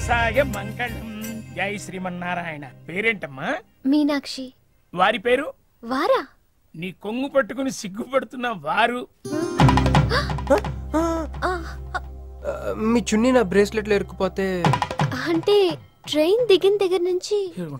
శ్రీనివాసాయ మంగళం జై శ్రీమన్నారాయణ పేరేంటమ్మా మీనాక్షి వారి పేరు వారా నీ కొంగు పట్టుకుని సిగ్గుపడుతున్న వారు ఆ, ఆ, మీ చున్నీ నా బ్రేస్లెట్లో ఇరుక్కుపోతే అంటే ట్రైన్ దిగిన దగ్గర నుంచి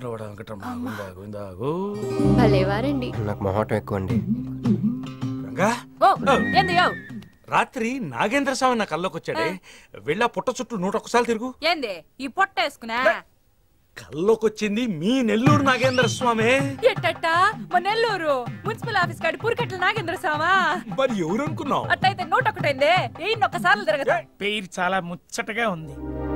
భలేవారండి నాకు మొహాటం ఎక్కువ అండి రంగా ఓ ఏంది యో రాత్రి నాగేంద్ర స్వామి నా కల్లోకి వచ్చాడే వెళ్ళా పుట్ట చుట్టూ నూట ఒక్కసారి తిరుగు ఏంది ఈ పొట్ట వేసుకున్నా కల్లోకి వచ్చింది మీ నెల్లూరు నాగేంద్ర స్వామి ఎట్టట్ట మా నెల్లూరు మున్సిపల్ ఆఫీస్ కాడి పురికట్ల నాగేంద్ర స్వామా మరి ఎవరు అనుకున్నావు అట్టయితే నూట ఒకటైందే ఎయిన్ ఒక్కసార్లు తిరగతా పేరు చాలా ముచ్చటగా ఉంది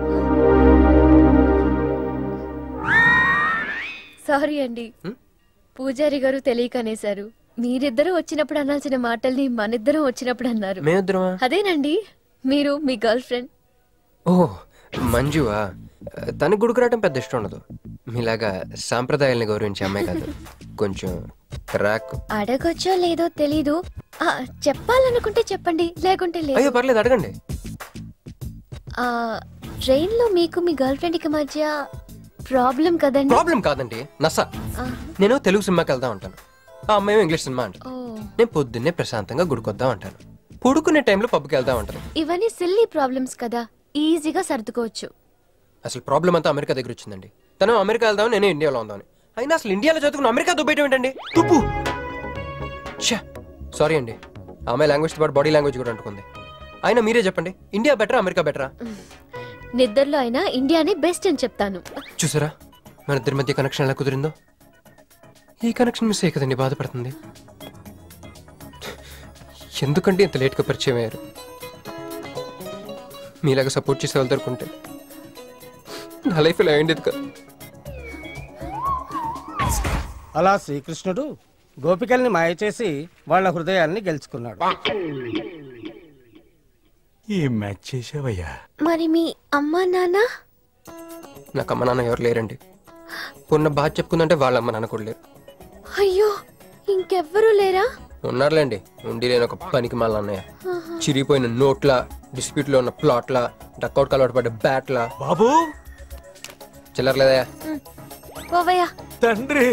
సారీ అండి పూజారి గారు తెలియక అనేశారు మీరిద్దరూ వచ్చినప్పుడు అనాల్సిన మాటల్ని మనిద్దరం వచ్చినప్పుడు అన్నారు మేమిద్దరమా అదేనండి మీరు మీ గర్ల్ ఫ్రెండ్ ఓ మంజువా తనకి గుడికి రావడం పెద్ద ఇష్టం ఉండదు మీలాగా సాంప్రదాయాల్ని గౌరవించే అమ్మాయి కాదు కొంచెం క్రాక్ అడగొచ్చో లేదో తెలీదు ఆ, చెప్పాలనుకుంటే చెప్పండి లేకుంటే లేదు అయ్యో పర్లేదు అడగండి ఆ, ట్రైన్ లో మీకు మీ గర్ల్ ఫ్రెండ్ కి మధ్య ప్రాబ్లం కదండి ప్రాబ్లం కాదండి నస ఆ, నేను తెలుగు సినిమాకి వెళ్దాం అంటాను ఆ అమ్మాయి ఇంగ్లీష్ సినిమా అంట ఓ నేను పొద్దున్నే ప్రశాంతంగా గుడికొద్దాం అంటాను పడుకునే టైంలో పబ్కి వెళ్దాం అంటాను ఇవన్నీ సిల్లీ ప్రాబ్లమ్స్ కదా ఈజీగా సర్దుకోవచ్చు అసలు ప్రాబ్లం అంతా అమెరికా దగ్గర వచ్చిందండి తను అమెరికా వెళ్దాం నేను ఇండియాలో ఉందామని అయినా అసలు ఇండియాలో చదువుకున్న అమెరికా దుబ్బేయటం ఏంటండి తుప్పు సారీ అండి ఆమె లాంగ్వేజ్ పాటు బాడీ లాంగ్వేజ్ కూడా అంటుకుంది అయినా మీరే చెప్పండి ఇండియా బెటరా అమెరికా బెటరా నిద్రలో అయినా ఇండియానే బెస్ట్ అని చెప్తాను చూసారా మన ఇద్దరి మధ్య కనెక్షన్ ఎలా కుదిరిందో ఈ కనెక్షన్ మిస్ అయ్యి కదండి బాధపడుతుంది ఎందుకంటే ఇంత లేట్గా పరిచయం అయ్యారు మీలాగా సపోర్ట్ చేసే వాళ్ళు దొరుకుంటే నా లైఫ్ ఇలా అయ్యిండేది కదా అలా శ్రీకృష్ణుడు గోపికల్ని మాయ చేసి వాళ్ళ హృదయాల్ని గెలుచుకున్నాడు ఈ మ్యాచ్ చేసావయ్యా మరి మీ అమ్మా నాన్న నాకు అమ్మ నాన్న ఎవరు లేరండి పొన్న బాధ చెప్పుకుందంటే వాళ్ళ అమ్మ నాన్న కూడా లేరు అయ్యో ఇంకెవ్వరూ లేరా ఉన్నారులేండి ఉండి లేని ఒక పనికి మళ్ళీ అన్నయ్య చిరిగిపోయిన నోట్ల డిస్ప్యూట్ లో ఉన్న ప్లాట్ల డక్అవుట్ కలవాటు పడ్డ బ్యాట్ల బాబు చిల్లర్లేదా పోవయ్యా తండ్రి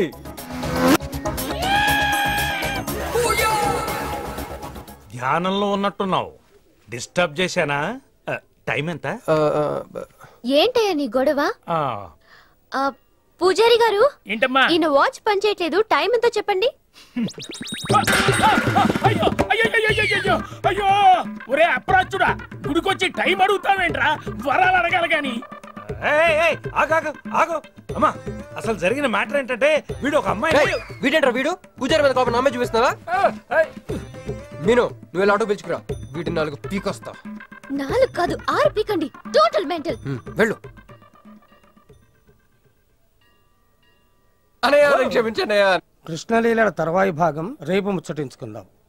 ధ్యానంలో ఉన్నట్టున్నావు డిస్టర్బ్ చేశానా ఆ, టైం ఎంత ఏంటయ్యా నీ గొడవ ఆ, ఆ, పూజారి గారు ఏంటమ్మా ఈయన వాచ్ పనిచేయట్లేదు టైం ఎంతో చెప్పండి అయ్యో అయ్యో అయ్యో అయ్యో, అయ్యో అయ్యో ఒరే అప్రాచుడా గుడికొచ్చి టైం అడుగుతావేంట్రా వరాలు అడగాలి గాని ఏయ్, ఏయ్, ఆగు, ఆగు, ఆగు. అమ్మా అసలు జరిగిన మ్యాటర్ ఏంటంటే వీడు ఒక అమ్మాయి వీడేంట్రా వీడు పూజారి మీద కోపం నామే చూపిస్తున్నావా మీను నువ్వు ఇలా ఆటో పిలుచుకురా వీటి నాలుగు పీకొస్తా నాలుగు కాదు ఆరు పీకండి టోటల్ మెంటల్ హ్మ్, వెళ్ళు అనయ్య నన్ను క్షమించండి అయ్యా కృష్ణలీలల తర్వాయి భాగం రేపు ముచ్చటించుకుందాం